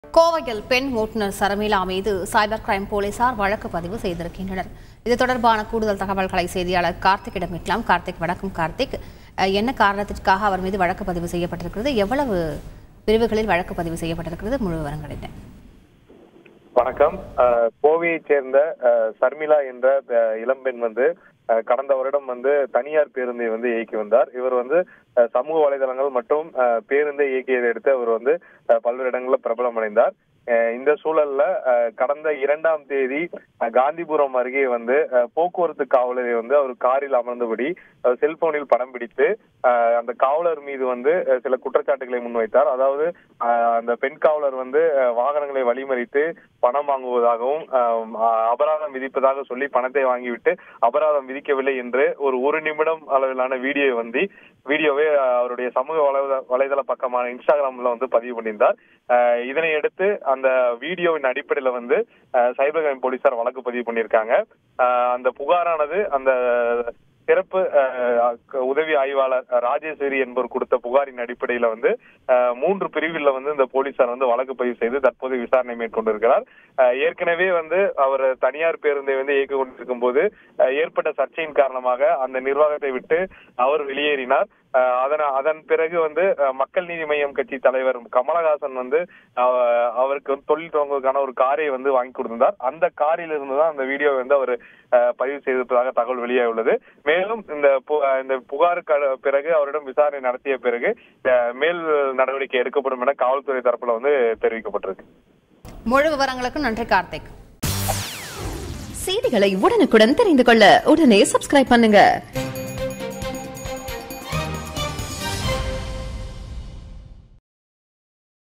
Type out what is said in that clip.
கோவையில் பெண் ஓட்டுநர் சரமீளா மீது சைபர் கிரைம் போலீசார் வழக்கு பதிவு செய்திருக்கின்றனர் இது தொடர்பான கூடுதல் தகவல்களை செய்தியாளர் கார்த்திக்கிடம் கேட்கலாம் கார்த்திக் வணக்கம் கார்த்திக் அஹ், என்ன காரணத்திற்காக அவர் மீது வழக்கு பதிவு செய்யப்பட்டிருக்கிறது எவ்வளவு பிரிவுகளில் வழக்கு பதிவு செய்யப்பட்டிருக்கிறது முழு விவரங்கள் என்ன வணக்கம் அஹ், கோவையைச் சேர்ந்த அஹ், சர்மிளா என்ற அஹ், இளம்பெண் வந்து அஹ், கடந்த வருடம் வந்து தனியார் பேருந்தை வந்து இயக்கி வந்தார் இவர் வந்து அஹ், சமூக வலைதளங்கள் மற்றும் அஹ், பேருந்தை இயக்கியதை அடுத்து அவர் வந்து அஹ், பல்வேறு இடங்களில் பிரபலம் அடைந்தார் அஹ், இந்த சூழல்ல அஹ், கடந்த இரண்டாம் தேதி அஹ், காந்திபுரம் அருகே வந்து அஹ், போக்குவரத்து காவலரை வந்து அவர் காரில் அமர்ந்தபடி அஹ், செல்போனில் படம் பிடித்து அஹ், அந்த காவலர் மீது வந்து அஹ், சில குற்றச்சாட்டுகளை முன்வைத்தார் அதாவது அஹ், அந்த பெண் காவலர் வந்து அஹ், வாகனங்களை வழிமறித்து பணம் வாங்குவதாகவும் அஹ், அ- அபராதம் விதிப்பதாக சொல்லி பணத்தை வாங்கிவிட்டு அபராதம் விதிக்கவில்லை என்று ஒரு ஒரு நிமிடம் அளவிலான வீடியோ வந்து வீடியோவை அஹ், அவருடைய சமூக வலைத- வலைதள பக்கமான இன்ஸ்டாகிராம்ல வந்து பதிவு பண்ணியிருந்தார் அஹ், இதனை அடுத்து அந்த வீடியோவின் அடிப்படையில வந்து அஹ், சைபர் கிரைம் போலீசார் வழக்கு பதிவு பண்ணியிருக்காங்க அஹ், அந்த புகாரானது அந்த சிறப்பு அஹ், உதவி ஆய்வாளர் ராஜேஸ்வரி என்பவர் கொடுத்த புகாரின் அடிப்படையில வந்து அஹ், மூன்று பிரிவில் வந்து இந்த போலீசார் வந்து வழக்கு பதிவு செய்து தற்போது விசாரணை மேற்கொண்டிருக்கிறார் அஹ், ஏற்கனவே வந்து அவர் தனியார் பேருந்தை வந்து இயக்கி கொண்டிருக்கும் போது அஹ், ஏற்பட்ட சர்ச்சையின் காரணமாக அந்த நிர்வாகத்தை விட்டு அவர் வெளியேறினார் அஹ், அதன அதன் பிறகு வந்து அஹ், மக்கள் நீதி மய்யம் கட்சி தலைவர் கமலஹாசன் வந்து அஹ், அவருக்கு வந்து தொழில் துவங்குவதற்கான ஒரு காரை வந்து வாங்கி கொடுத்திருந்தார் அந்த காரில் இருந்து தான் அந்த வீடியோ வந்து அவர் அஹ், பதிவு செய்திருப்பதாக தகவல் வெளியாகியுள்ளது மேலும் இந்த பு- அஹ், இந்த புகாருக்கு அடு- பிறகு அவரிடம் விசாரணை நடத்திய பிறகு அஹ், மேல் நடவடிக்கை எடுக்கப்படும் என காவல்துறை தரப்புல வந்து தெரிவிக்கப்பட்டிருக்கு முழு விவரங்களுக்கு நன்றி கார்த்திக் செய்திகளை உடனுக்குடன் தெரிந்து கொள்ள உடனே சப்ஸ்கிரைப் பண்ணுங்க